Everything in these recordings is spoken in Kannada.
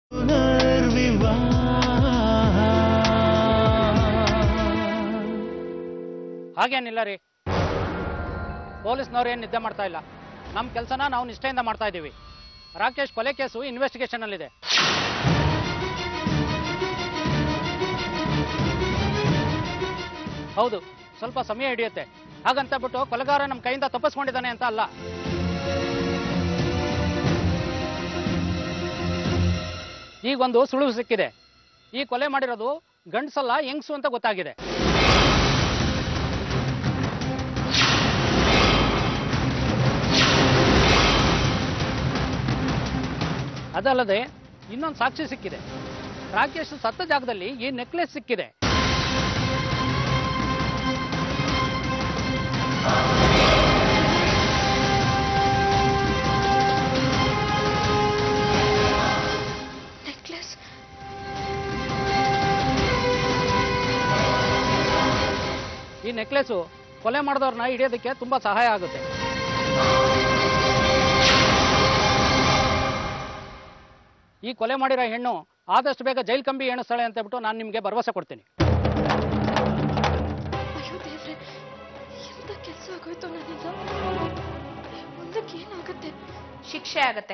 ಹಾಗೇನಿಲ್ಲ ರೀ ಪೊಲೀಸ್ನವ್ರು ಏನು ನಿದ್ದೆ ಮಾಡ್ತಾ ಇಲ್ಲ ನಮ್ಮ ಕೆಲಸನ ನಾವು ನಿಷ್ಠೆಯಿಂದ ಮಾಡ್ತಾ ಇದ್ದೀವಿ ರಾಕೇಶ್ ಕೊಲೆ ಕೇಸು ಇನ್ವೆಸ್ಟಿಗೇಷನಲ್ಲಿದೆ ಹೌದು ಸ್ವಲ್ಪ ಸಮಯ ಹಿಡಿಯುತ್ತೆ ಹಾಗಂತ ಬಿಟ್ಟು ಕೊಲೆಗಾರ ನಮ್ಮ ಕೈಯಿಂದ ತಪ್ಪಿಸ್ಕೊಂಡಿದ್ದಾನೆ ಅಂತ ಅಲ್ಲ ಈಗೊಂದು ಸುಳುವು ಸಿಕ್ಕಿದೆ ಈ ಕೊಲೆ ಮಾಡಿರೋದು ಗಂಡಸಲ್ಲ ಹೆಂಗ್ಸು ಅಂತ ಗೊತ್ತಾಗಿದೆ ಅದಲ್ಲದೆ ಇನ್ನೊಂದು ಸಾಕ್ಷಿ ಸಿಕ್ಕಿದೆ ರಾಕೇಶ್ ಸತ್ತ ಜಾಗದಲ್ಲಿ ಈ ನೆಕ್ಲೆಸ್ ಸಿಕ್ಕಿದೆ ನೆಕ್ಲೆಸ್ ಈ ನೆಕ್ಲೆಸು ಕೊಲೆ ಮಾಡಿದವ್ರನ್ನ ಹಿಡಿಯೋದಕ್ಕೆ ತುಂಬಾ ಸಹಾಯ ಆಗುತ್ತೆ ಈ ಕೊಲೆ ಮಾಡಿರೋ ಹೆಣ್ಣು ಆದಷ್ಟು ಬೇಗ ಜೈಲ್ ಕಂಬಿ ಎಣಿಸ್ತಾಳೆ ಅಂತ ಹೇಳ್ಬಿಟ್ಟು ನಾನು ನಿಮಗೆ ಭರವಸೆ ಕೊಡ್ತೀನಿ ಅಯ್ಯೋ ದೇವ್ರೆ ಎಂತ ಕೆಲಸ ಆಗೋಯ್ತು ನನ್ನಿಂದ ಮುಂದಕ್ಕೆ ಏನಾಗುತ್ತೆ ಶಿಕ್ಷೆ ಆಗತ್ತೆ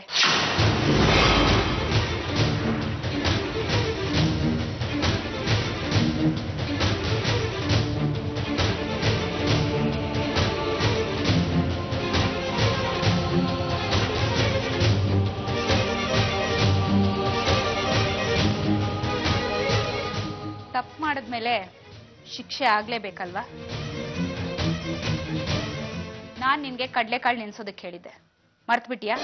ತಪ್ಪು ಮಾಡಿದ್ಮೇಲೆ ಶಿಕ್ಷೆ ಆಗ್ಲೇಬೇಕಲ್ವಾ ನಾನ್ ನಿನ್ಗೆ ಕಡ್ಲೆಕಾಳು ನೆನ್ಸೋದಕ್ಕೆ ಹೇಳಿದ್ದೆ ಮರ್ತ್ಬಿಟ್ಟಿಯಾ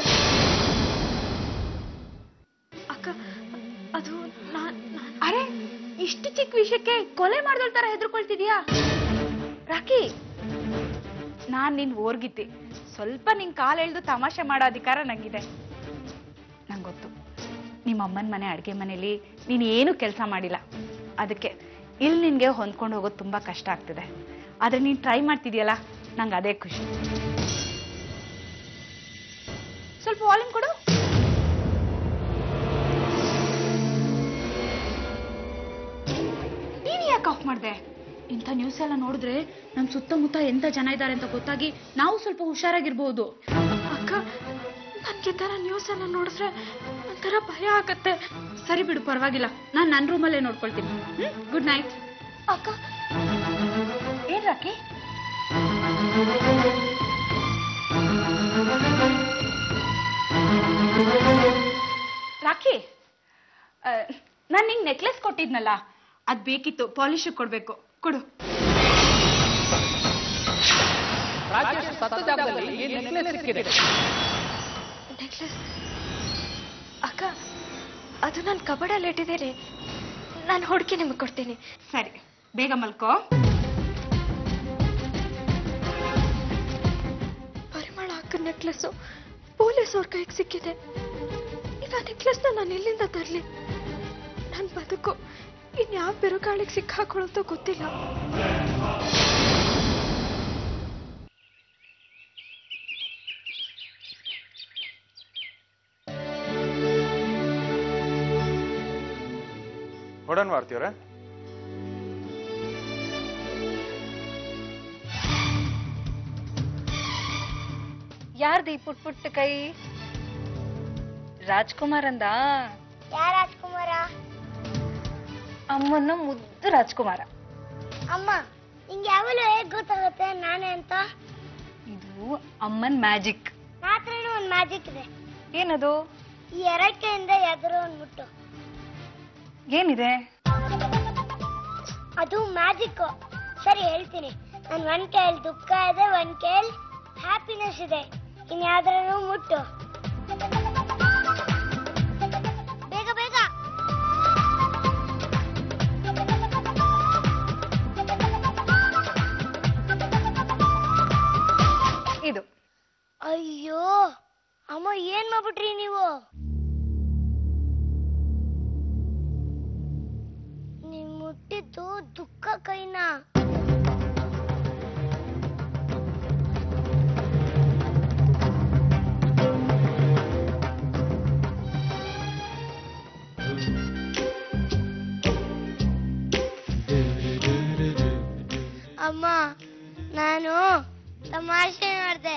ಅಕ್ಕ ಅದು ನಾನ್ ನಾನ್- ಅರೆ ಇಷ್ಟು ಚಿಕ್ಕ ವಿಷಯಕ್ಕೆ ಕೊಲೆ ಮಾಡಿದೋಳ್ ತರ ಹೆದರ್ಕೊಳ್ತಿದ್ಯಾ ರಾಕಿ ನಾನ್ ನಿನ್ ಓರ್ಗಿದ್ದೆ ಸ್ವಲ್ಪ ನಿನ್ ಕಾಲ್ ಎಳ್ದು ತಮಾಷೆ ಮಾಡೋ ಅಧಿಕಾರ ನಂಗಿದೆ ನಂಗೊತ್ತು ನಿಮ್ಮ ಅಮ್ಮನ ಮನೆ ಅಡುಗೆ ಮನೇಲಿ ನೀನು ಏನು ಕೆಲಸ ಮಾಡಿಲ್ಲ ಅದಕ್ಕೆ ಇಲ್ಲಿ ನಿನ್ಗೆ ಹೊಂದ್ಕೊಂಡು ಹೋಗೋದು ತುಂಬಾ ಕಷ್ಟ ಆಗ್ತಿದೆ ಆದ್ರೆ ನೀನ್ ಟ್ರೈ ಮಾಡ್ತಿದ್ಯಲ್ಲ ನಂಗೆ ಅದೇ ಖುಷಿ ಸ್ವಲ್ಪ ವಾಲ್ಯೂಮ್ ಕೊಡು ನೀನ್ ಯಾಕೆ ಆಫ್ ಮಾಡ್ದೆ ಇಂಥ ನ್ಯೂಸ್ ಎಲ್ಲ ನೋಡಿದ್ರೆ ನಮ್ ಸುತ್ತಮುತ್ತ ಎಂತ ಜನ ಇದ್ದಾರೆ ಅಂತ ಗೊತ್ತಾಗಿ ನಾವು ಸ್ವಲ್ಪ ಹುಷಾರಾಗಿರ್ಬಹುದು ಅಕ್ಕ ನನ್ಗೆ ತರ ನ್ಯೂಸ್ ಎಲ್ಲ ನೋಡಿದ್ರೆ ಒಂಥರ ಭಯ ಆಗತ್ತೆ ಸರಿ ಬಿಡು ಪರವಾಗಿಲ್ಲ ನಾನ್ ನನ್ನ ರೂಮಲ್ಲೇ ನೋಡ್ಕೊಳ್ತೀನಿ ಗುಡ್ ನೈಟ್ ಅಕ್ಕ ಏನ್ ರಾಕಿ ರಾಕಿ ನಾನು ನಿಂಗೆ ನೆಕ್ಲೆಸ್ ಕೊಟ್ಟಿದ್ನಲ್ಲ ಅದ್ ಬೇಕಿತ್ತು ಪಾಲಿಶ್ ಕೊಡ್ಬೇಕು ಕೊಡು ರಾಕೇಶ್ ಸತ್ತ ಜಾಗದಲ್ಲಿ ಈ ನೆಕ್ಲೆಸ್ ಸಿಕ್ಕಿದೆ ನೆಕ್ಲೆಸ್ ಅಕ್ಕ ಅದು ನಾನು ಕಬಡಲ್ಲಿ ಇಟ್ಟಿದ್ದೀನಿ ನಾನು ಹುಡುಕಿ ನಿಮಗೆ ಕೊಡ್ತೀನಿ ಸರಿ ಬೇಗ ಮಲ್ಕೋ ಪರಿಮಳ ಅಕ್ಕ ನೆಕ್ಲೆಸ್ಸು ಪೊಲೀಸ್ ಅವ್ರ ಕೈಗೆ ಸಿಕ್ಕಿದೆ ಈಗ ಆ ನೆಕ್ಲೆಸ್ನ ನಾನು ಎಲ್ಲಿಂದ ತರಲಿ ನನ್ನ ಬದುಕು ಇನ್ಯಾವ ಬಿರುಗಾಳಿಗೆ ಸಿಕ್ಕಾಕೊಳ್ಳುತ್ತೋ ಗೊತ್ತಿಲ್ಲ ಹೊಡನ್ ಮಾಡ್ತೀವ್ರೆ ಯಾರ್ದು ಈ ಪುಟ್ ಪುಟ್ಟ ಕೈ ರಾಜ್ಕುಮಾರ್ ಅಂದ ಯಾರ ರಾಜ್ಕುಮಾರ ಅಮ್ಮನ ಮುದ್ದು ರಾಜ್ಕುಮಾರ ಅಮ್ಮ ನಿಂಗೆ ಯಾವಾಗಲೂ ಹೇಗ್ ಗೊತ್ತಾಗುತ್ತೆ ನಾನೇ ಅಂತ ಇದು ಅಮ್ಮನ್ ಮ್ಯಾಜಿಕ್ ನಾ ಹತ್ರನೂ ಒಂದು ಮ್ಯಾಜಿಕ್ ಇದೆ ಏನದು ಈ ಎರಕೆಯಿಂದ ಎದುರು ಒಂದು ಮುಟ್ಟು ಏನಿದೆ ಅದು ಮ್ಯಾಜಿಕ್ ಸರಿ ಹೇಳ್ತೀನಿ ನನ್ ಒಂದ್ ಕೈಯಲ್ಲಿ ದುಃಖ ಇದೆ ಒಂದ್ ಕೈಯಲ್ಲಿ ಹ್ಯಾಪಿನೆಸ್ ಇದೆ ಇನ್ ಯಾವ್ದಾರು ಮುಟ್ಟು ಬೇಗ ಬೇಗ ಇದು ಅಯ್ಯೋ ಅಮ್ಮ ಏನ್ ಮಾಡ್ಬಿಟ್ರಿ ನೀವು ನೀವ್ ಮುಟ್ಟಿದ್ದು ದುಃಖ ಕೈನ ತಮಾಷೆ ಮಾಡ್ದೆ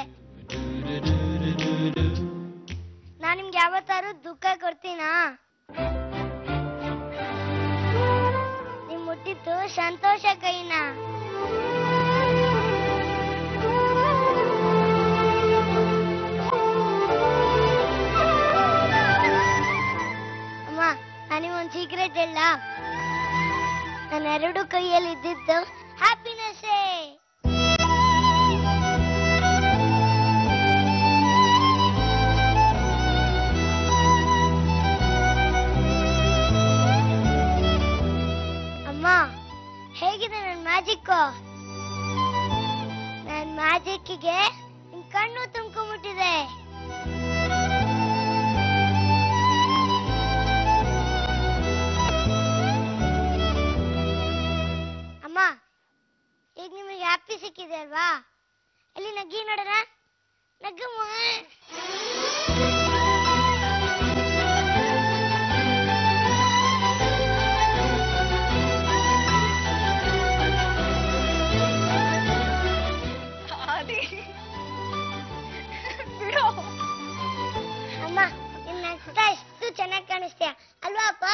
ನಾನ್ ನಿಮ್ಗೆ ಯಾವತ್ತಾರು ದುಃಖ ಕೊಡ್ತೀನಾ ನಿಮ್ ಮುಟ್ಟಿದ್ದು ಸಂತೋಷ ಕೈನ ಅಮ್ಮ ನನಗೊಂದು ಸೀಕ್ರೆಟ್ ಇಲ್ಲ ನನ್ನ ಎರಡು ಕೈಯಲ್ಲಿ ಇದ್ದಿದ್ದು ಹ್ಯಾಪಿನೆಸ್ಸೇ ಅಮ್ಮ ಹೇಗಿದೆ ನನ್ನ ಮ್ಯಾಜಿಕ್ ನನ್ನ ಮ್ಯಾಜಿಕ್ಕಿಗೆ ನಿಮ್ ಕಣ್ಣು ತುಂಬ್ಕೊಂಡ್ಬಿಟ್ಟಿದೆ ಅಮ್ಮ ಈಗ ನಿಮಗೆ ಹ್ಯಾಪಿ ಸಿಕ್ಕಿದೆ ಅಲ್ವಾ ಎಲ್ಲಿ ನಗ್ಗಿ ನೋಡೋಣ ನಗ್ಗಮ್ಮ ಅಮ್ಮ ನಿನ್ನ ನಗ್ತಾ ಎಷ್ಟು ಚೆನ್ನಾಗಿ ಕಾಣಿಸ್ತೀಯ ಅಲ್ವಾ ಅಪ್ಪ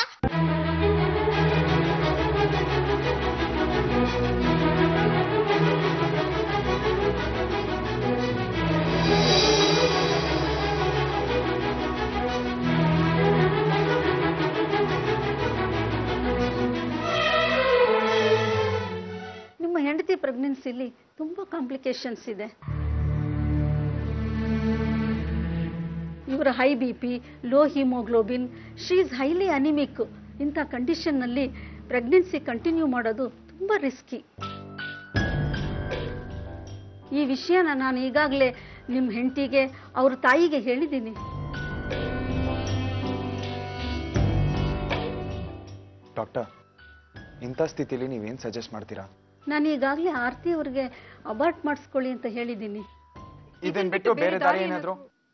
ನಿಮ್ಮ ಹೆಂಡತಿ ಪ್ರೆಗ್ನೆನ್ಸಿಲಿ ತುಂಬ ಕಾಂಪ್ಲಿಕೇಶನ್ಸ್ ಇದೆ ಇವರ high B P low haemoglobin she is highly anaemic ಇಂಥ ಕಂಡೀಷನ್ನಲ್ಲಿ ಪ್ರೆಗ್ನೆನ್ಸಿ ಕಂಟಿನ್ಯೂ ಮಾಡೋದು ತುಂಬ ರಿಸ್ಕಿ ಈ ವಿಷಯನ ನಾನು ಈಗಾಗಲೇ ನಿಮ್ಮ ಹೆಂಡತಿಗೆ ಅವ್ರ ತಾಯಿಗೆ ಹೇಳಿದ್ದೀನಿ ಡಾಕ್ಟರ್ ಇಂಥ ಸ್ಥಿತಿಲಿ ನೀವೇನು ಸಜೆಸ್ಟ್ ಮಾಡ್ತೀರಾ ನಾನು ಈಗಾಗಲೇ ಆರತಿ ಅವ್ರಿಗೆ ಅಬಾರ್ಟ್ ಮಾಡಿಸ್ಕೊಳ್ಳಿ ಅಂತ ಹೇಳಿದ್ದೀನಿ ಇದನ್ ಬಿಟ್ಟು ಬೇರೆ ದಾರಿ ಏನಾದ್ರು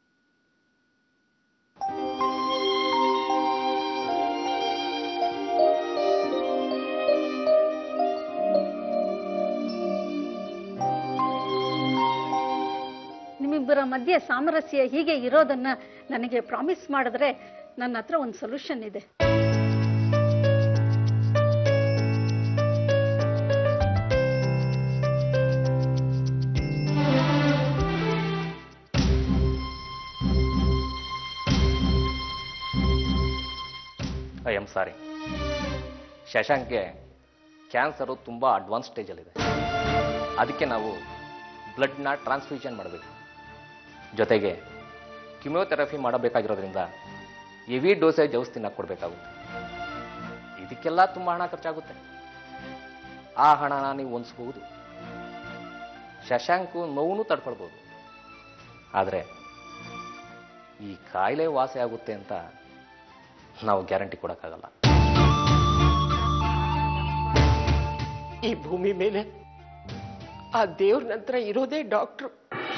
ನಿಮ್ಮಿಬ್ಬರ ಮಧ್ಯೆ ಸಾಮರಸ್ಯ ಹೀಗೆ ಇರೋದನ್ನ ನನಗೆ ಪ್ರಾಮಿಸ್ ಮಾಡಿದ್ರೆ ನನ್ನ ಹತ್ರ ಒಂದು ಸೊಲ್ಯೂಷನ್ ಇದೆ ಐ ಆಮ್ ಸಾರಿ ಶಶಾಂಕ್ಗೆ ಕ್ಯಾನ್ಸರು ತುಂಬ ಅಡ್ವಾನ್ಸ್ ಸ್ಟೇಜಲ್ಲಿದೆ ಅದಕ್ಕೆ ನಾವು ಬ್ಲಡ್ನ ಟ್ರಾನ್ಸ್ಫ್ಯೂಷನ್ ಮಾಡಬೇಕು ಜೊತೆಗೆ ಕಿಮಿಯೋಥೆರಪಿ ಮಾಡಬೇಕಾಗಿರೋದ್ರಿಂದ ಹೆವಿ ಡೋಸೇಜ್ ಔಷಧಿನ ಕೊಡಬೇಕಾಗುತ್ತೆ ಇದಕ್ಕೆಲ್ಲ ತುಂಬ ಹಣ ಖರ್ಚಾಗುತ್ತೆ ಆ ಹಣನ ನೀವು ಹೊಂದಿಸ್ಬೋದು ಶಶಾಂಕು ನೋವು ತಡ್ಕೊಳ್ಬೋದು ಆದರೆ ಈ ಕಾಯಿಲೆ ವಾಸಿ ಆಗುತ್ತೆ ಅಂತ ನಾವು ಗ್ಯಾರಂಟಿ ಕೊಡೋಕ್ಕಾಗಲ್ಲ ಈ ಭೂಮಿ ಮೇಲೆ ಆ ದೇವ್ರ ನಂತರ ಇರೋದೇ ಡಾಕ್ಟ್ರು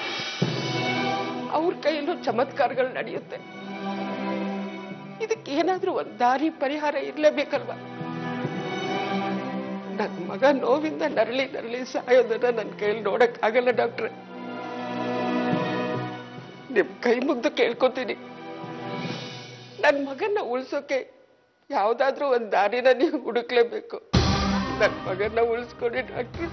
ಅವ್ರ ಕೈಯಲ್ಲೂ ಚಮತ್ಕಾರಗಳು ನಡೆಯುತ್ತೆ ಇದಕ್ಕೆ ಏನಾದ್ರೂ ಒಂದ್ ದಾರಿ ಪರಿಹಾರ ಇರ್ಲೇಬೇಕಲ್ವಾ ನನ್ ಮಗ ನೋವಿಂದ ನರಳಿ ನರಳಿ ಸಾಯೋದನ್ನ ನನ್ನ ಕೈಯಲ್ಲಿ ನೋಡಕ್ ಆಗಲ್ಲ ಡಾಕ್ಟ್ರೆ ನಿಮ್ ಕೈ ಮುಗ್ದು ಕೇಳ್ಕೊತೀನಿ ನನ್ ಮಗನ್ನ ಉಳ್ಸೋಕೆ ಯಾವ್ದಾದ್ರೂ ಒಂದ್ ದಾರಿನ ನೀವು ಹುಡುಕ್ಲೇಬೇಕು ನನ್ ಮಗನ್ನ ಉಳಿಸ್ಕೊಡಿ ಡಾಕ್ಟ್ರ್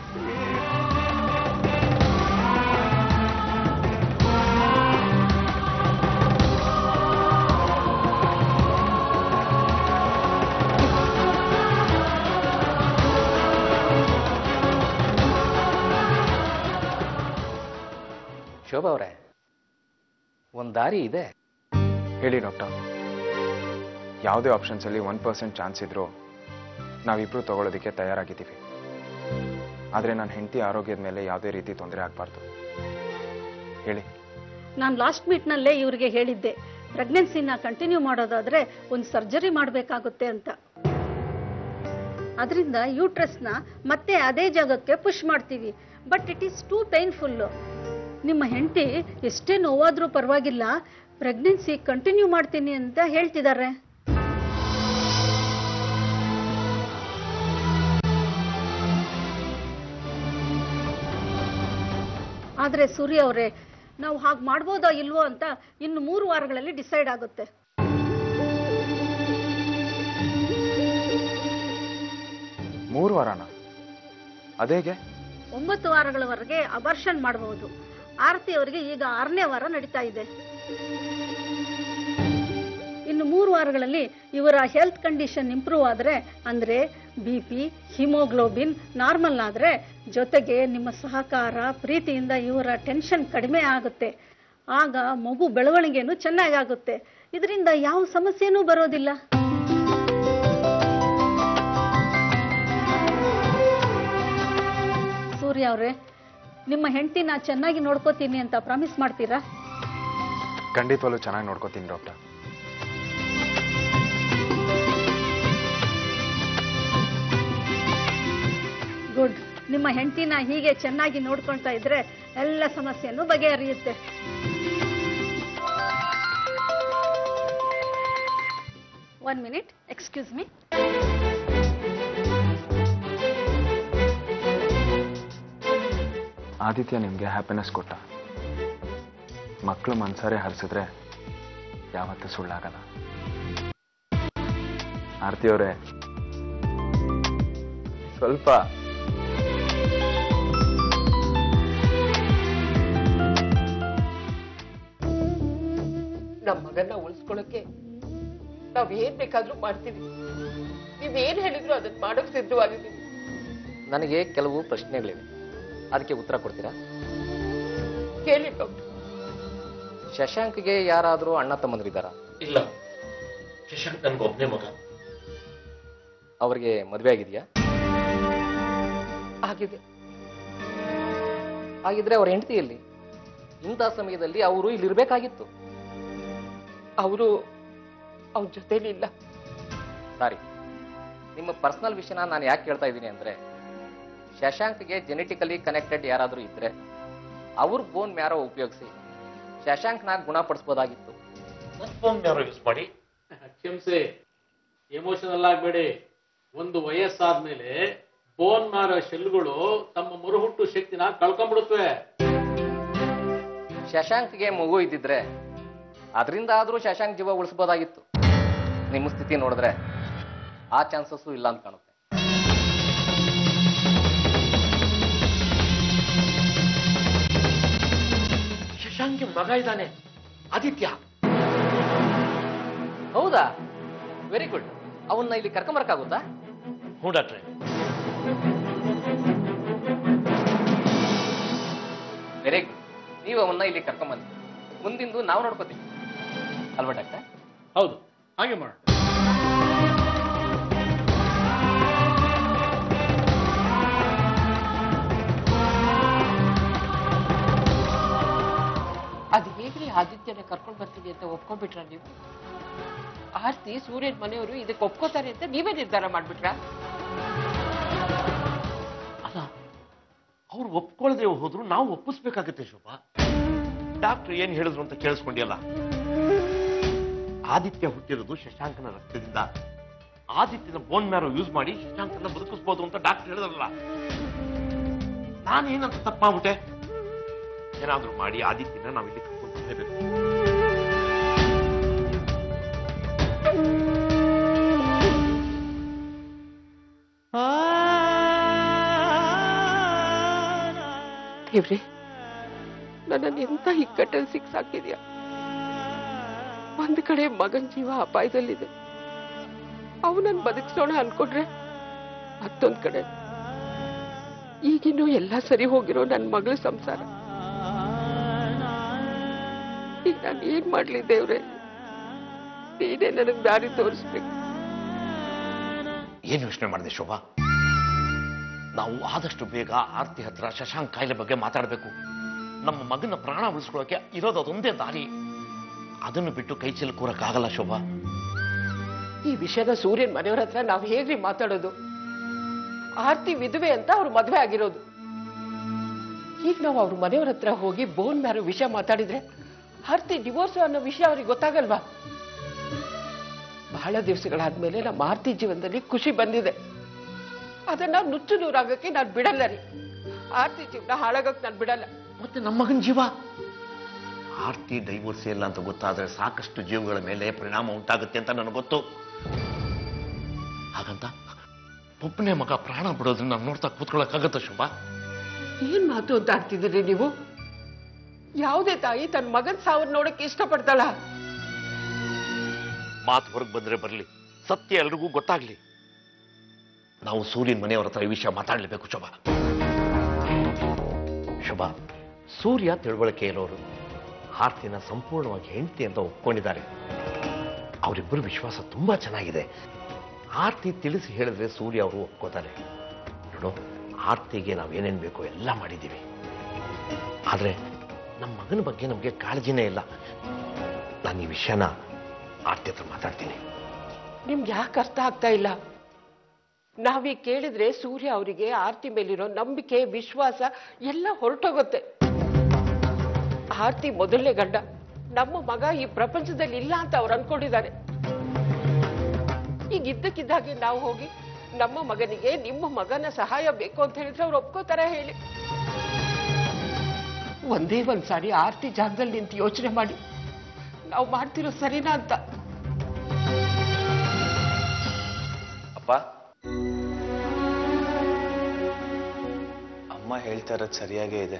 ಶೋಭಾ ಅವರೇ ಒಂದು ದಾರಿ ಇದೆ ಹೇಳಿ ಡಾಕ್ಟರ್ ಯಾವುದೇ ಆಪ್ಷನ್ಸಲ್ಲಿ ಒನ್ ಪರ್ಸೆಂಟ್ ಚಾನ್ಸ್ ಇದ್ರೂ ನಾವಿಬ್ರು ತಗೊಳ್ಳೋದಕ್ಕೆ ತಯಾರಾಗಿದ್ದೀವಿ ಆದರೆ ನನ್ನ ಹೆಂಡತಿ ಆರೋಗ್ಯದ ಮೇಲೆ ಯಾವುದೇ ರೀತಿ ತೊಂದರೆ ಆಗಬಾರ್ದು ಹೇಳಿ ನಾನು ಲಾಸ್ಟ್ ಮೀಟ್ನಲ್ಲೇ ಇವ್ರಿಗೆ ಹೇಳಿದ್ದೆ ಪ್ರೆಗ್ನೆನ್ಸಿನ ಕಂಟಿನ್ಯೂ ಮಾಡೋದಾದ್ರೆ ಒಂದು ಸರ್ಜರಿ ಮಾಡಬೇಕಾಗುತ್ತೆ ಅಂತ ಅದರಿಂದ ಯೂಟ್ರಸ್ನ ಮತ್ತೆ ಅದೇ ಜಾಗಕ್ಕೆ ಪುಷ್ ಮಾಡ್ತೀವಿ but it is too painful ನಿಮ್ಮ ಹೆಂಡತಿ ಎಷ್ಟೇ ನೋವಾದ್ರೂ ಪರವಾಗಿಲ್ಲ ಪ್ರೆಗ್ನೆನ್ಸಿ ಕಂಟಿನ್ಯೂ ಮಾಡ್ತೀನಿ ಅಂತ ಹೇಳ್ತಿದ್ದಾರೆ ಆದ್ರೆ ಸೂರ್ಯ ಅವರೇ ನಾವು ಹಾಗೆ ಮಾಡ್ಬೋದೋ ಇಲ್ವೋ ಅಂತ ಇನ್ನು ಮೂರು ವಾರಗಳಲ್ಲಿ ಡಿಸೈಡ್ ಆಗುತ್ತೆ ಮೂರು ವಾರನ ಅದೇಗೆ ಒಂಬತ್ತು ವಾರಗಳವರೆಗೆ ಅಬರ್ಷನ್ ಮಾಡಬಹುದು ಆರತಿ ಅವರಿಗೆ ಈಗ ಆರನೇ ವಾರ ನಡೀತಾ ಇದೆ ಇನ್ನು ಮೂರು ವಾರಗಳಲ್ಲಿ ಇವರ ಹೆಲ್ತ್ ಕಂಡೀಷನ್ ಇಂಪ್ರೂವ್ ಆದರೆ ಅಂದ್ರೆ ಬಿ ಪಿ ಹಿಮೋಗ್ಲೋಬಿನ್ ನಾರ್ಮಲ್ ಆದರೆ ಜೊತೆಗೆ ನಿಮ್ಮ ಸಹಕಾರ ಪ್ರೀತಿಯಿಂದ ಇವರ ಟೆನ್ಷನ್ ಕಡಿಮೆ ಆಗುತ್ತೆ ಆಗ ಮಗು ಬೆಳವಣಿಗೆನೂ ಚೆನ್ನಾಗಾಗುತ್ತೆ ಇದರಿಂದ ಯಾವ ಸಮಸ್ಯೆನೂ ಬರೋದಿಲ್ಲ ಸೂರ್ಯ ಅವರೇ ನಿಮ್ಮ ಹೆಂಡತಿನ ಚೆನ್ನಾಗಿ ನೋಡ್ಕೋತೀನಿ ಅಂತ ಪ್ರಾಮಿಸ್ ಮಾಡ್ತೀರಾ ಖಂಡಿತವಾಗ್ಲೂ ಚೆನ್ನಾಗಿ ನೋಡ್ಕೋತೀನಿ ಡಾಕ್ಟರ್ ಗುಡ್ ನಿಮ್ಮ ಹೆಂಡತಿನ ಹೀಗೆ ಚೆನ್ನಾಗಿ ನೋಡ್ಕೊಳ್ತಾ ಇದ್ರೆ ಎಲ್ಲ ಸಮಸ್ಯೆನೂ ಬಗೆಹರಿಯುತ್ತೆ one minute excuse me Aditya ನಿಮಗೆ ಹ್ಯಾಪಿನೆಸ್ ಕೊಟ್ಟ ಮಕ್ಕಳು ಮನ್ಸಾರೆ ಹರಿಸಿದ್ರೆ ಯಾವತ್ತೂ ಸುಳ್ಳಾಗಲ್ಲ ಆರತಿ ಅವರೇ ಸ್ವಲ್ಪ ನಮ್ಮ ಮಗನ್ನ ಉಳಿಸ್ಕೊಳಕ್ಕೆ ನಾವ್ ಏನ್ ಬೇಕಾದ್ರೂ ಮಾಡ್ತೀವಿ ನೀವೇನ್ ಹೇಳಿದ್ರು ಅದನ್ನ ಮಾಡೋಕ್ ಸಿದ್ಧವಾಗಿದ್ದೀವಿ ನನಗೆ ಕೆಲವು ಪ್ರಶ್ನೆಗಳಿವೆ ಅದಕ್ಕೆ ಉತ್ತರ ಕೊಡ್ತೀರಾ ಕೇಳಿ ಡಾಕ್ಟರ್ ಶಶಾಂಕ್ಗೆ ಯಾರಾದರೂ ಅಣ್ಣ ತಮ್ಮಂದ್ರಿದ್ದಾರಾ ಇಲ್ಲ ಶಶಾಂಕ್ ನನ್ಗೊಬ್ನೇ ಮಗ ಅವ್ರಿಗೆ ಮದುವೆ ಆಗಿದೆಯಾ ಆಗಿದೆ ಹಾಗಿದ್ರೆ ಅವ್ರ ಹೆಂಡತಿಯಲ್ಲಿ ಇಂಥ ಸಮಯದಲ್ಲಿ ಅವರು ಇಲ್ಲಿ ಇರ್ಬೇಕಾಗಿತ್ತು ಅವರು ಅವ್ರ ಜೊತೆಲಿ ಇಲ್ಲ ಸಾರಿ ನಿಮ್ಮ ಪರ್ಸನಲ್ ವಿಷಯನ ನಾನು ಯಾಕೆ ಕೇಳ್ತಾ ಇದ್ದೀನಿ ಅಂದ್ರೆ ಶಶಾಂಕ್ಗೆ ಜೆನೆಟಿಕಲಿ ಕನೆಕ್ಟೆಡ್ ಯಾರಾದರೂ ಇದ್ರೆ ಅವ್ರ ಬೋನ್ ಮ್ಯಾರೋ ಉಪಯೋಗಿಸಿ ಶಶಾಂಕ್ನ ಗುಣಪಡಿಸ್ಬೋದಾಗಿತ್ತು ನನ್ನ ಫೋನ್ ಯಾರೋ ಯೂಸ್ ಮಾಡಿ ಕ್ಷಮಿಸಿ ಎಮೋಷನಲ್ ಆಗಬೇಡಿ ಒಂದು ವಯಸ್ಸಾದ್ಮೇಲೆ ಬೋನ್ ಮಾರೋ ಶೆಲ್ಗಳು ತಮ್ಮ ಮರುಹುಟ್ಟು ಶಕ್ತಿನ ಕಳ್ಕೊಂಡ್ಬಿಡುತ್ತವೆ ಶಶಾಂಕ್ಗೆ ಮಗು ಇದ್ದಿದ್ರೆ ಅದರಿಂದ ಆದರೂ ಶಶಾಂಕ್ ಜೀವ ಉಳಿಸ್ಬೋದಾಗಿತ್ತು ನಿಮ್ಮ ಸ್ಥಿತಿ ನೋಡಿದ್ರೆ ಆ ಚಾನ್ಸಸ್ಸು ಇಲ್ಲ ಅಂತ ಕಾಣುತ್ತೆ ಶಶಾಂಕ್ಗೆ ಮಗ ಇದ್ದಾನೆ ಆದಿತ್ಯ ಹೌದಾ ವೆರಿ ಗುಡ್ ಅವನ್ನ ಇಲ್ಲಿ ಕರ್ಕೊಂಬರಕ್ಕಾಗುತ್ತಾ ಹ್ಞೂ ಡಾಕ್ಟ್ರೆ ವೆರಿ ಗುಡ್ ನೀವು ಅವನ್ನ ಇಲ್ಲಿ ಕರ್ಕೊಂಬನ್ನಿ ಮುಂದಿಂದು ನಾವು ನೋಡ್ಕೋತೀವಿ ಅಲ್ವಾ ಡಾಕ್ಟರ್ ಹೌದು ಹಾಗೆ ಮಾಡೋಣ ಅದ್ ಹೇಗ್ರಿ ಆದಿತ್ಯನ ಕರ್ಕೊಂಡ್ ಬರ್ತೀನಿ ಅಂತ ಒಪ್ಕೊಂಡ್ಬಿಟ್ರ ನೀವು ಆರ್ತಿ ಸೂರ್ಯನ್ ಮನೆಯವರು ಇದಕ್ಕೆ ಒಪ್ಕೋತಾರೆ ಅಂತ ನೀವೇ ನಿರ್ಧಾರ ಮಾಡ್ಬಿಟ್ರಾ ಅಲ್ಲ ಅವ್ರು ಒಪ್ಕೊಳ್ಳದೆ ಹೋದ್ರು ನಾವು ಒಪ್ಪಿಸ್ಬೇಕಾಗತ್ತೆ ಶೋಭಾ ಡಾಕ್ಟರ್ ಏನ್ ಹೇಳಿದ್ರು ಅಂತ ಕೇಳಿಸ್ಕೊಂಡಿಯಲ್ಲ ಆದಿತ್ಯ ಹುಟ್ಟಿರೋದು ಶಶಾಂಕನ ರಕ್ತದಿಂದ ಆದಿತ್ಯನ ಬೋನ್ ಮ್ಯಾರೋ ಯೂಸ್ ಮಾಡಿ ಶಶಾಂಕನ ಬದುಕಿಸ್ಬೋದು ಅಂತ ಡಾಕ್ಟರ್ ಹೇಳಿದ್ರಲ್ಲ ನಾನೇನಂತ ತಪ್ಪಾಗ್ಬಿಟ್ಟೆ ಏನಾದ್ರೂ ಮಾಡಿ ಆದಿತ್ಯನ ನಾವು ಇಲ್ಲಿ ಕರ್ಕೊಂಡು ಬರಲೇಬೇಕು ದೇವ್ರಿ ನನ್ನನ್ನು ಎಂತ ಇಕ್ಕಟ್ಟಲ್ಲಿ ಸಿಕ್ಸಾಕಿದ್ಯಾ ಒಂದ್ ಕಡೆ ಮಗನ್ ಜೀವ ಅಪಾಯದಲ್ಲಿದೆ ಅವನನ್ನ ಬದುಕಿಸೋಣ ಅನ್ಕೊಂಡ್ರೆ ಮತ್ತೊಂದ್ ಕಡೆ ಈಗಿನ್ನೂ ಎಲ್ಲ ಸರಿ ಹೋಗಿರೋ ನನ್ನ ಮಗಳ ಸಂಸಾರ ಈಗ ನಾನು ಏನ್ ಮಾಡ್ಲಿ ದೇವ್ರೆ ನೀನೇ ನನಗ್ ದಾರಿ ತೋರಿಸ್ಬೇಕು ಏನ್ ಯೋಚನೆ ಮಾಡಿದೆ ಶೋಭಾ ನಾವು ಆದಷ್ಟು ಬೇಗ ಆರ್ತಿ ಹತ್ರ ಶಶಾಂಕ್ ಕಾಯಿಲೆ ಬಗ್ಗೆ ಮಾತಾಡಬೇಕು ನಮ್ಮ ಮಗನ ಪ್ರಾಣ ಉಳಿಸ್ಕೊಳ್ಳೋಕೆ ಇರೋದು ಅದೊಂದೇ ದಾರಿ ಅದನ್ನು ಬಿಟ್ಟು ಕೈ ಚೆಲ್ಲಿ ಕೂರಕ್ಕಾಗಲ್ಲ ಶೋಭಾ ಈ ವಿಷಯದ ಸೂರ್ಯನ್ ಮನೆಯವ್ರ ಹತ್ರ ನಾವ್ ಹೇಗ್ರಿ ಮಾತಾಡೋದು ಆರ್ತಿ ವಿಧವೆ ಅಂತ ಅವ್ರು ಮದ್ವೆ ಆಗಿರೋದು ಈಗ ನಾವು ಅವ್ರ ಮನೆಯವ್ರ ಹತ್ರ ಹೋಗಿ ಬೋನ್ ಮ್ಯಾರೋ ವಿಷಯ ಮಾತಾಡಿದ್ರೆ ಆರ್ತಿ ಡಿವೋರ್ಸ್ ಅನ್ನೋ ವಿಷಯ ಅವ್ರಿಗೆ ಗೊತ್ತಾಗಲ್ವಾ ಬಹಳ ದಿವಸಗಳಾದ್ಮೇಲೆ ನಮ್ಮ ಆರ್ತಿ ಜೀವನದಲ್ಲಿ ಖುಷಿ ಬಂದಿದೆ ಅದನ್ನ ನುಚ್ಚು ನೂರಾಗಕ್ಕೆ ನಾನು ಬಿಡಲ್ಲ ರೀ ಆರ್ತಿ ಜೀವನ ಹಾಳಾಗಕ್ ನಾನು ಬಿಡಲ್ಲ ಮತ್ತೆ ನಮ್ಮ ಮಗನ ಜೀವ ಆರ್ತಿ ಡೈವೋರ್ಸ್ ಇಲ್ಲ ಅಂತ ಗೊತ್ತಾದ್ರೆ ಸಾಕಷ್ಟು ಜೀವಗಳ ಮೇಲೆ ಪರಿಣಾಮ ಉಂಟಾಗುತ್ತೆ ಅಂತ ನನಗೆ ಗೊತ್ತು ಹಾಗಂತ ಒಬ್ಬನೇ ಮಗ ಪ್ರಾಣ ಬಿಡೋದನ್ನ ನಾನು ನೋಡ್ತಾ ಕೂತ್ಕೊಳ್ಳೋಕ್ಕಾಗತ್ತ ಶೋಭಾ ಏನ್ ಮಾತು ಅಂತ ಆಡ್ತಿದ್ದೀರಿ ನೀವು ಯಾವುದೇ ತಾಯಿ ತನ್ನ ಮಗನ್ ಸಾವನ್ನ ನೋಡಕ್ಕೆ ಇಷ್ಟಪಡ್ತಾಳ ಮಾತು ಹೊರಗೆ ಬಂದ್ರೆ ಬರಲಿ ಸತ್ಯ ಎಲ್ರಿಗೂ ಗೊತ್ತಾಗ್ಲಿ ನಾವು ಸೂರ್ಯನ ಮನೆಯವರ ಹತ್ರ ಈ ವಿಷಯ ಮಾತಾಡ್ಲೇಬೇಕು ಶೋಭಾ ಶೋಭಾ ಸೂರ್ಯ ತಿಳುವಳಿಕೆ ಇರೋರು ಆರ್ತಿನ ಸಂಪೂರ್ಣವಾಗಿ ಹೆಂಡತಿ ಅಂತ ಒಪ್ಕೊಂಡಿದ್ದಾರೆ ಅವರಿಬ್ಬರು ವಿಶ್ವಾಸ ತುಂಬಾ ಚೆನ್ನಾಗಿದೆ ಆರ್ತಿ ತಿಳಿಸಿ ಹೇಳಿದ್ರೆ ಸೂರ್ಯ ಅವರು ಒಪ್ಕೋತಾರೆ ನೋಡು ಆರ್ತಿಗೆ ನಾವು ಏನೇನು ಬೇಕೋ ಎಲ್ಲ ಮಾಡಿದ್ದೀವಿ ಆದ್ರೆ ನಮ್ಮ ಮಗನ ಬಗ್ಗೆ ನಮಗೆ ಕಾಳಜಿನೇ ಇಲ್ಲ ನಾನು ಈ ವಿಷಯನ ಆರ್ತಿ ಹತ್ರ ಮಾತಾಡ್ತೀನಿ ನಿಮ್ಗೆ ಯಾಕೆ ಅರ್ಥ ಆಗ್ತಾ ಇಲ್ಲ ನಾವೀಗ ಕೇಳಿದ್ರೆ ಸೂರ್ಯ ಅವರಿಗೆ ಆರ್ತಿ ಮೇಲಿರೋ ನಂಬಿಕೆ ವಿಶ್ವಾಸ ಎಲ್ಲ ಹೊರಟೋಗುತ್ತೆ ಆರ್ತಿ ಮೊದಲನೇ ಗಂಡ ನಮ್ಮ ಮಗ ಈ ಪ್ರಪಂಚದಲ್ಲಿ ಇಲ್ಲ ಅಂತ ಅವ್ರು ಅನ್ಕೊಂಡಿದ್ದಾರೆ ಈಗ ಇದ್ದಕ್ಕಿದ್ದಾಗೆ ನಾವು ಹೋಗಿ ನಮ್ಮ ಮಗನಿಗೆ ನಿಮ್ಮ ಮಗನ ಸಹಾಯ ಬೇಕು ಅಂತ ಹೇಳಿದ್ರೆ ಅವ್ರು ಒಪ್ಕೋತಾರ ಹೇಳಿ ಒಂದೇ ಒಂದ್ ಸಾರಿ ಆರ್ತಿ ಜಾಗದಲ್ಲಿ ನಿಂತು ಯೋಚನೆ ಮಾಡಿ ನಾವು ಮಾಡ್ತಿರೋ ಸರಿನಾ ಅಂತ ಅಪ್ಪ ಅಮ್ಮ ಹೇಳ್ತಾ ಇರೋದು ಸರಿಯಾಗೇ ಇದೆ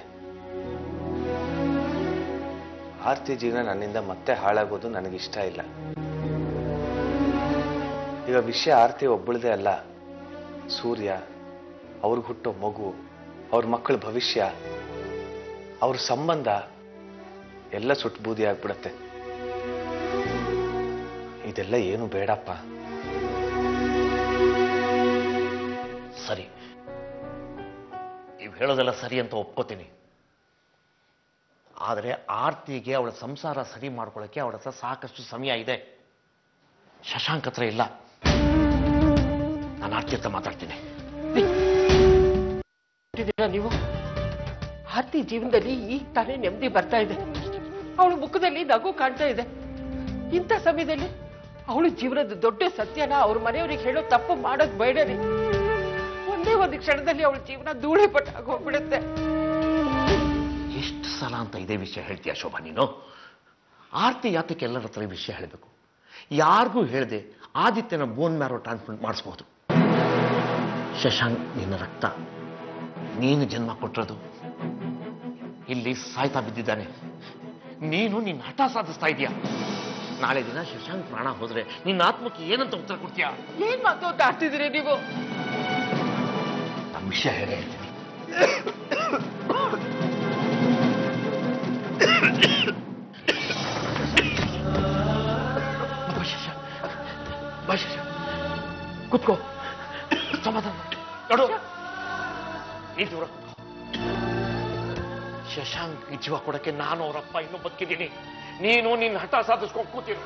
ಆರ್ತಿ ಜೀವನ ನನ್ನಿಂದ ಮತ್ತೆ ಹಾಳಾಗೋದು ನನಗಿಷ್ಟ ಇಲ್ಲ ಈಗ ವಿಷಯ ಆರ್ತಿ ಒಬ್ಬಳದೇ ಅಲ್ಲ ಸೂರ್ಯ ಅವ್ರಿಗೆ ಹುಟ್ಟೋ ಮಗು ಅವ್ರ ಮಕ್ಕಳ ಭವಿಷ್ಯ ಅವ್ರ ಸಂಬಂಧ ಎಲ್ಲ ಸುಟ್ಟು ಬೂದಿ ಆಗ್ಬಿಡತ್ತೆ ಇದೆಲ್ಲ ಏನು ಬೇಡಪ್ಪ ಸರಿ ನೀವು ಹೇಳೋದೆಲ್ಲ ಸರಿ ಅಂತ ಒಪ್ಕೋತೀನಿ ಆದರೆ ಆರ್ತಿಗೆ ಅವಳ ಸಂಸಾರ ಸರಿ ಮಾಡ್ಕೊಳ್ಳೋಕೆ ಅವಳ ಹತ್ರ ಸಾಕಷ್ಟು ಸಮಯ ಇದೆ ಶಶಾಂಕ್ ಹತ್ರ ಇಲ್ಲ ನಾನು ಆರ್ತಿ ಹತ್ರ ಮಾತಾಡ್ತೀನಿ ನೋಡಿದ್ದೀರಾ ನೀವು ಆರ್ತಿ ಜೀವನದಲ್ಲಿ ಈಗ ತಾನೇ ನೆಮ್ಮದಿ ಬರ್ತಾ ಇದೆ ಅವಳ ಮುಖದಲ್ಲಿ ನಗು ಕಾಣ್ತಾ ಇದೆ ಇಂಥ ಸಮಯದಲ್ಲಿ ಅವಳು ಜೀವನದ ದೊಡ್ಡ ಸತ್ಯನ ಅವ್ರ ಮನೆಯವ್ರಿಗೆ ಹೇಳೋ ತಪ್ಪು ಮಾಡೋದ್ ಬೇಡ ರೀ ಒಂದೇ ಒಂದು ಕ್ಷಣದಲ್ಲಿ ಅವಳ ಜೀವನ ಧೂಳಿ ಪಟ್ಟಾಗ ಹೋಗ್ಬಿಡುತ್ತೆ ಎಷ್ಟು ಸಲ ಅಂತ ಇದೇ ವಿಷಯ ಹೇಳ್ತೀಯ ಶೋಭಾ ನೀನು ಆರ್ತಿ ಯಾತಕ್ಕೆ ಎಲ್ಲರ ಹತ್ರ ಈ ವಿಷಯ ಹೇಳಬೇಕು ಯಾರಿಗೂ ಹೇಳದೆ ಆದಿತ್ಯನ ಬೋನ್ ಮ್ಯಾರೋ ಟ್ರಾನ್ಸ್ಪ್ಲಾಂಟ್ ಮಾಡಿಸ್ಬೋದು ಶಶಾಂಕ್ ನಿನ್ನ ರಕ್ತ ನೀನು ಜನ್ಮ ಕೊಟ್ಟಿರೋದು ಇಲ್ಲಿ ಸಾಯ್ತಾ ಬಿದ್ದಿದ್ದಾನೆ ನೀನು ನಿನ್ನ ಹಠ ಸಾಧಿಸ್ತಾ ಇದೀಯ ನಾಳೆ ದಿನ ಶಶಾಂಕ್ ಪ್ರಾಣ ಹೋದ್ರೆ ನಿನ್ನ ಆತ್ಮಕ್ಕೆ ಏನಂತ ಉತ್ತರ ಕೊಡ್ತೀಯಾ ಏನ್ ಮಾತು ಅಂತ ಆಡ್ತಿದ್ದೀರಿ ನೀವು ನಮ್ಮ ವಿಷಯ ಹೇಗೆ ಹೇಳ್ತೀನಿ ಬಾ ಶಶಾಂಕ್. ಬಾ ಶಶಾಂಕ್. ಕೂತ್ಕೋ ಸಮಾಧಾನ ನೋಡು ನೀ ದೂರ ಕೂತ್ಕೋ. ಶಶಾಂಕ್ ಜೀವ ಕೊಡಕ್ಕೆ ನಾನು ಅವರಪ್ಪ ಇನ್ನೂ ಬದುಕಿದ್ದೀನಿ ನೀನು ನಿನ್ನ ಹಠ ಸಾಧಿಸ್ಕೊಂಡು ಕೂತಿರು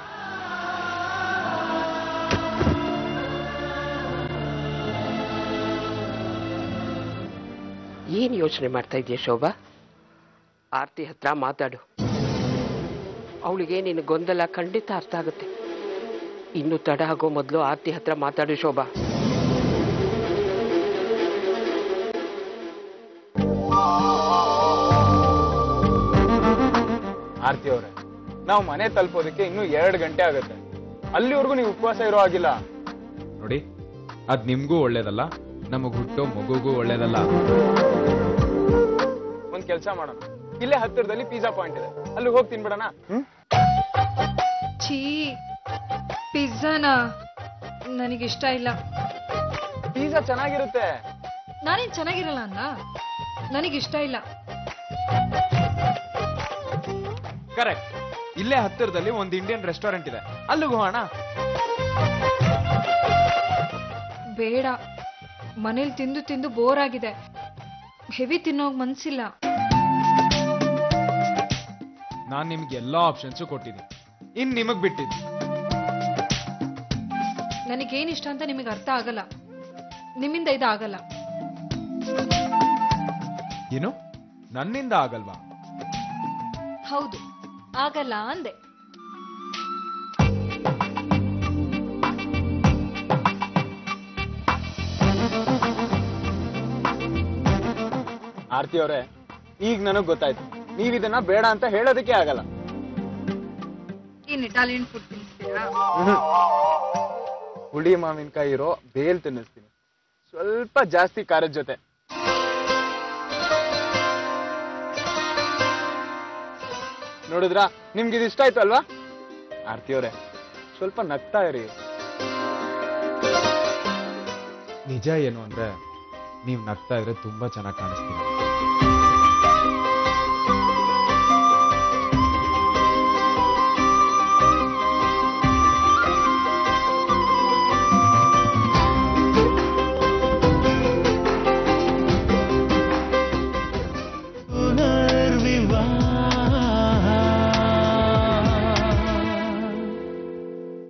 ಏನ್ ಯೋಚನೆ ಮಾಡ್ತಾ ಇದೀಯ ಶೋಭಾ ಆರ್ತಿ ಹತ್ರ ಮಾತಾಡು ಅವಳಿಗೆ ನಿನ್ನ ಗೊಂದಲ ಖಂಡಿತ ಅರ್ಥ ಆಗುತ್ತೆ ಇನ್ನು ತಡ ಆಗೋ ಮೊದಲು ಆರ್ತಿ ಹತ್ರ ಮಾತಾಡು ಶೋಭಾ ಆರ್ತಿ ಅವರೇ ನಾವು ಮನೆ ತಲುಪೋದಕ್ಕೆ ಇನ್ನೂ ಎರಡು ಗಂಟೆ ಆಗುತ್ತೆ ಅಲ್ಲಿವರೆಗೂ ನೀವು ಉಪವಾಸ ಇರೋ ಆಗಿಲ್ಲ ನೋಡಿ ಅದ್ ನಿಮ್ಗೂ ಒಳ್ಳೇದಲ್ಲ ನಮಗ್ ಹುಟ್ಟೋ ಮಗುಗೂ ಒಳ್ಳೇದಲ್ಲ ಒಂದ್ ಕೆಲಸ ಮಾಡೋಣ ಇಲ್ಲೇ ಹತ್ತಿರದಲ್ಲಿ ಪಿಜ್ಜಾ ಪಾಯಿಂಟ್ ಇದೆ ಅಲ್ಲಿ ಹೋಗಿ ತಿನ್ಬಿಡೋಣ ಹ್ಮ್ ಛೀ ಪಿಜ್ಜಾನ ನನಗಿಷ್ಟ ಇಲ್ಲ ಪಿಜ್ಜಾ ಚೆನ್ನಾಗಿರುತ್ತೆ ನಾನೇನ್ ಚೆನ್ನಾಗಿರಲ್ಲ ಅನ್ನ ನನಗಿಷ್ಟ ಇಲ್ಲ ಕರೆಕ್ಟ್ ಇಲ್ಲೇ ಹತ್ತಿರದಲ್ಲಿ ಒಂದು ಇಂಡಿಯನ್ ರೆಸ್ಟೋರೆಂಟ್ ಇದೆ ಅಲ್ಲಿಗೆ ಹೋಗೋಣ ಬೇಡ ಮನೇಲಿ ತಿಂದು ತಿಂದು ಬೋರ್ ಆಗಿದೆ ಹೆವಿ ತಿನ್ನೋಗ್ ಮನ್ಸಿಲ್ಲ ನಾನ್ ನಿಮ್ಗೆ ಎಲ್ಲಾ ಆಪ್ಷನ್ಸು ಕೊಟ್ಟಿದ್ದೀನಿ ಇನ್ ನಿಮಗ್ ಬಿಟ್ಟಿದ್ದು ನನಗೇನ್ ಇಷ್ಟ ಅಂತ ನಿಮಗೆ ಅರ್ಥ ಆಗಲ್ಲ ನಿಮ್ಮಿಂದ ಇದು ಆಗಲ್ಲ ಏನು ನನ್ನಿಂದ ಆಗಲ್ವಾ ಹೌದು ಆಗಲ್ಲ ಅಂದೆ ಆರ್ತಿ ಅವರೇ ಈಗ ನನಗ್ ಗೊತ್ತಾಯ್ತು ನೀವ್ ಇದನ್ನ ಬೇಡ ಅಂತ ಹೇಳೋದಕ್ಕೆ ಆಗಲ್ಲ ಇನ್ ಇಟಾಲಿಯನ್ ಫುಡ್ ತಿನ್ನಿಸ್ತೀರಾ ಹುಳಿ ಮಾವಿನಕಾಯಿ ಇರೋ ಬೇಲ್ ತಿನ್ನಿಸ್ತೀನಿ ಸ್ವಲ್ಪ ಜಾಸ್ತಿ ಖಾರದ ಜೊತೆ ನೋಡಿದ್ರಾ ನಿಮ್ಗೆ ಇದು ಇಷ್ಟ ಆಯ್ತು ಅಲ್ವಾ ಆರ್ತಿ ಅವ್ರೆ ಸ್ವಲ್ಪ ನಗ್ತಾ ಇರಿ ನಿಜ ಏನು ಅಂದ್ರೆ ನೀವು ನಗ್ತಾ ಇದ್ರೆ ತುಂಬಾ ಚೆನ್ನಾಗಿ ಕಾಣಿಸ್ತೀರ